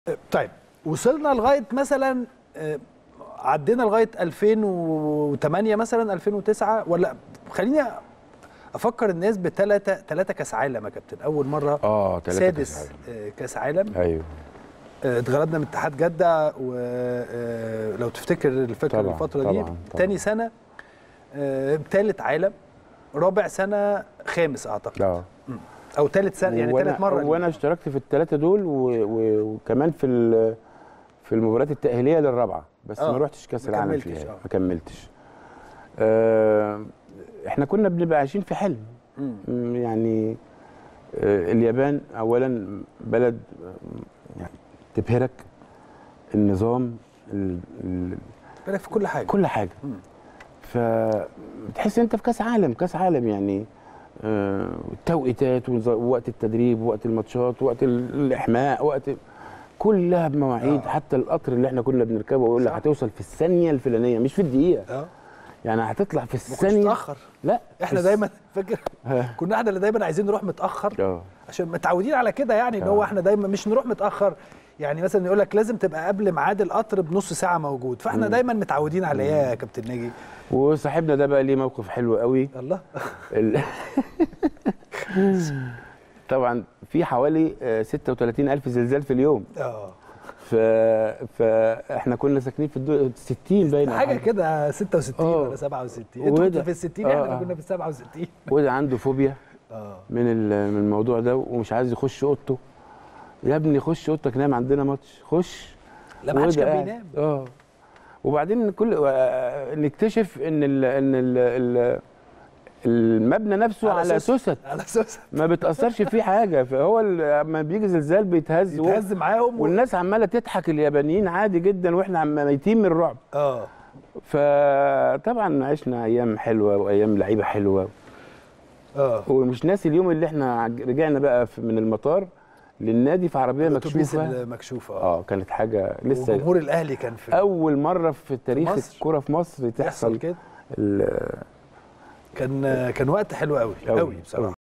طيب وصلنا لغايه مثلا آه، عدينا لغايه 2008 مثلا 2009 ولا خليني افكر الناس بثلاثه ثلاثه كاس عالم يا كابتن اول مره اه ثلاثة سادس كاس عالم. آه، كاس عالم ايوه آه، اتغلبنا من اتحاد جده ولو تفتكر الفكره طبعاً، الفتره دي طبعاً، طبعاً. تاني سنه ثالث عالم رابع سنه خامس اعتقد اه او ثالث سنه يعني وأنا- ثالث مره وانا اشتركت في الثلاثه دول و... و... وكمان في ال... في المباريات التاهيليه للرابعه بس آه، ما رحتش كاس ما العالم كملتش، فيها آه. ما كملتش آه... احنا كنا بنبقى عايشين في حلم مم. م، يعني آه، اليابان اولا بلد آه، يعني تبهرك النظام ال... ال... بالك في كل حاجه كل حاجه مم. فبتحس انت في كاس عالم كاس عالم يعني آه، التوقيتات ونظ- ووقت التدريب ووقت الماتشات ووقت ال- الاحماء وقت كلها بمواعيد آه. حتى القطر اللي احنا كنا بنركبه ويقول لك صح. هتوصل في الثانيه الفلانيه مش في الدقيقه اه يعني هتطلع في ما كنتش الثانيه متاخر لا احنا في دايما فاكر ها. كنا احنا اللي دايما عايزين نروح متاخر اه عشان متعودين على كده يعني ان هو آه. احنا دايما مش نروح متاخر يعني مثلا يقول لك لازم تبقى قبل ميعاد القطر بنص ساعه موجود فاحنا دايما متعودين على ايه يا كابتن ناجي وصاحبنا ده بقى ليه موقف حلو قوي الله ال- طبعا في حوالي آه، 36 ألف زلزال في اليوم اه ف... فاحنا كنا ساكنين في الدور 60 باين أو حاجه كده 66 آه. ولا 67 انتوا وده- كنتوا في ال 60 احنا آه، اللي آه. كنا في ال 67 وده عنده فوبيا اه من ال- من الموضوع ده ومش عايز يخش اوضته يا ابني خش اوضتك نام عندنا ماتش خش لا ما حدش وده كان قاعد. بينام اه وبعدين كل آه، نكتشف ان ال... ان ال... ال... المبنى نفسه على على, أساس- سوست على اساس ما بتاثرش فيه حاجه فهو ال- لما بيجي زلزال بيتهز و- يتهز معاهم و... والناس عماله تضحك اليابانيين عادي جدا واحنا عم ميتين من الرعب اه فطبعا عشنا ايام حلوه وايام لعيبه حلوه اه ومش ناسي اليوم اللي احنا عج- رجعنا بقى في- من المطار للنادي في عربيه الاتوبيس مكشوفه المكشوفه اه اه كانت حاجه لسه وجمهور الاهلي كان في اول مره في تاريخ مصر. الكره في مصر يحصل تحصل كده ال- كان كان وقت حلو قوي أوي، قوي بصراحه أوي.